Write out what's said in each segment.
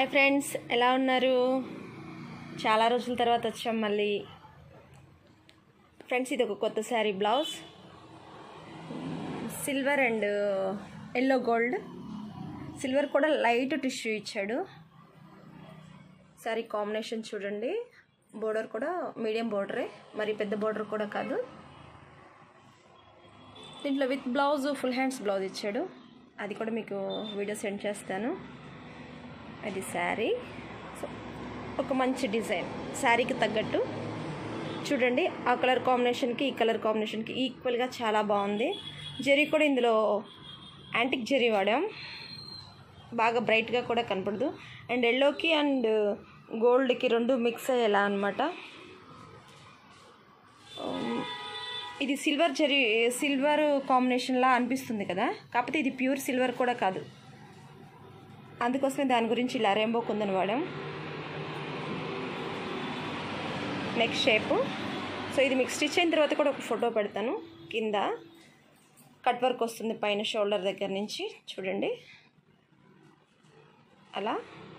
hi friends ఎలా ఉన్నారు చాలా రోజుల తర్వాత వచ్చాం మళ్ళీ ఫ్రెండ్స్ ఇది ఒక కొత్త sari blouse silver and yellow gold silver కూడా లైట్ టిష్యూ ఇచ్చాడు శారీ కాంబినేషన్ చూడండి బోర్డర్ కూడా మీడియం బోర్డరే మరి పెద్ద బోర్డర్ కూడా కాదు దీంట్లో with blouse full hands blouse ఇచ్చాడు అది కూడా మీకు వీడియో సెండ్ చేస్తాను అది శారీ సో ఒక మంచి డిజైన్ శారీకి తగ్గట్టు చూడండి ఆ కలర్ కాంబినేషన్కి ఈ కలర్ కాంబినేషన్కి ఈక్వల్గా చాలా బాగుంది జెరీ కూడా ఇందులో యాంటిక్ జెరీ వాడాం బాగా బ్రైట్గా కూడా కనపడదు అండ్ ఎల్లోకి అండ్ గోల్డ్కి రెండు మిక్స్ అయ్యేలా అనమాట ఇది సిల్వర్ జెరీ సిల్వర్ కాంబినేషన్లా అనిపిస్తుంది కదా కాకపోతే ఇది ప్యూర్ సిల్వర్ కూడా కాదు అందుకోసమే దాని గురించి ఇలా రెయిన్బో కుందని వాడాం నెక్స్ట్ షేపు సో ఇది మీకు స్టిచ్ అయిన తర్వాత కూడా ఒక ఫోటో పెడతాను కింద కట్ వర్క్ వస్తుంది పైన షోల్డర్ దగ్గర నుంచి చూడండి అలా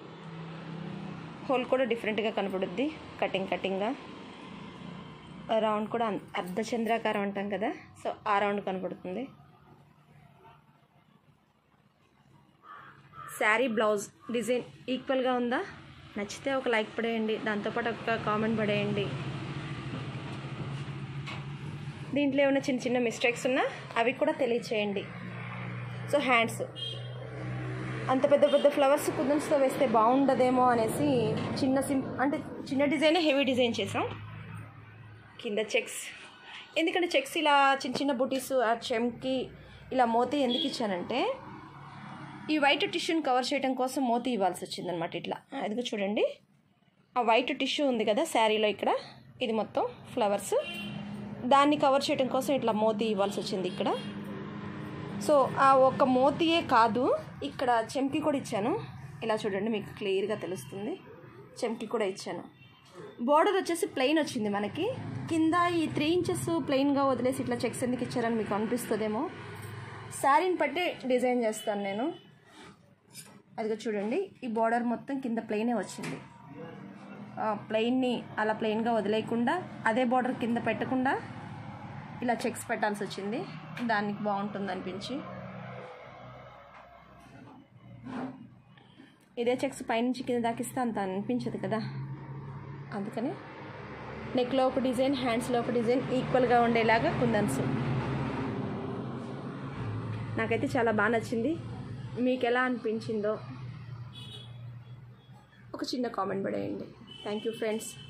హోల్ కూడా డిఫరెంట్గా కనపడుద్ది కటింగ్ కటింగ్గా రౌండ్ కూడా అర్ధచంద్రాకారం అంటాం కదా సో ఆ రౌండ్ కనపడుతుంది శారీ బ్లౌజ్ డిజైన్ ఈక్వల్గా ఉందా నచ్చితే ఒక లైక్ పడేయండి దాంతోపాటు ఒక కామెంట్ పడేయండి దీంట్లో ఏమైనా చిన్న చిన్న మిస్టేక్స్ ఉన్నా అవి కూడా తెలియచేయండి సో హ్యాండ్స్ అంత పెద్ద పెద్ద ఫ్లవర్స్ కుదన్స్తో వేస్తే బాగుండదేమో అనేసి చిన్న సిం అంటే చిన్న డిజైనే హెవీ డిజైన్ చేసాం కింద చెక్స్ ఎందుకంటే చెక్స్ ఇలా చిన్న చిన్న బుటీస్ ఆ చెమ్కి ఇలా మోతి ఎందుకు ఇచ్చానంటే ఈ వైట్ టిష్యూని కవర్ చేయడం కోసం మోతి ఇవ్వాల్సి వచ్చిందనమాట ఇట్లా ఇదిగో చూడండి ఆ వైట్ టిష్యూ ఉంది కదా శారీలో ఇక్కడ ఇది మొత్తం ఫ్లవర్స్ దాన్ని కవర్ చేయడం కోసం ఇట్లా మోతి ఇవ్వాల్సి వచ్చింది ఇక్కడ సో ఆ ఒక మోతియే కాదు ఇక్కడ చెంకి కూడా ఇచ్చాను ఇలా చూడండి మీకు క్లియర్గా తెలుస్తుంది చెంకి కూడా ఇచ్చాను బోర్డర్ వచ్చేసి ప్లెయిన్ వచ్చింది మనకి కింద ఈ త్రీ ఇంచెస్ ప్లెయిన్గా వదిలేసి ఇట్లా చెక్స్ ఎందుకు ఇచ్చారని మీకు అనిపిస్తుందేమో శారీని బట్టి డిజైన్ చేస్తాను నేను అదిగో చూడండి ఈ బార్డర్ మొత్తం కింద ప్లెయినే వచ్చింది ప్లెయిన్ని అలా ప్లెయిన్గా వదిలేయకుండా అదే బార్డర్ కింద పెట్టకుండా ఇలా చెక్స్ పెట్టాల్సి వచ్చింది దానికి బాగుంటుంది అనిపించి ఇదే చెక్స్ పైనుంచి కింద దాకిస్తే అంత అనిపించదు కదా అందుకని నెక్లో ఒక డిజైన్ హ్యాండ్స్లో ఒక డిజైన్ ఈక్వల్గా ఉండేలాగా కుందన్స్ నాకైతే చాలా బాగా నచ్చింది మీకు ఎలా అనిపించిందో ఒక చిన్న కామెంట్ పడేయండి థ్యాంక్ యూ ఫ్రెండ్స్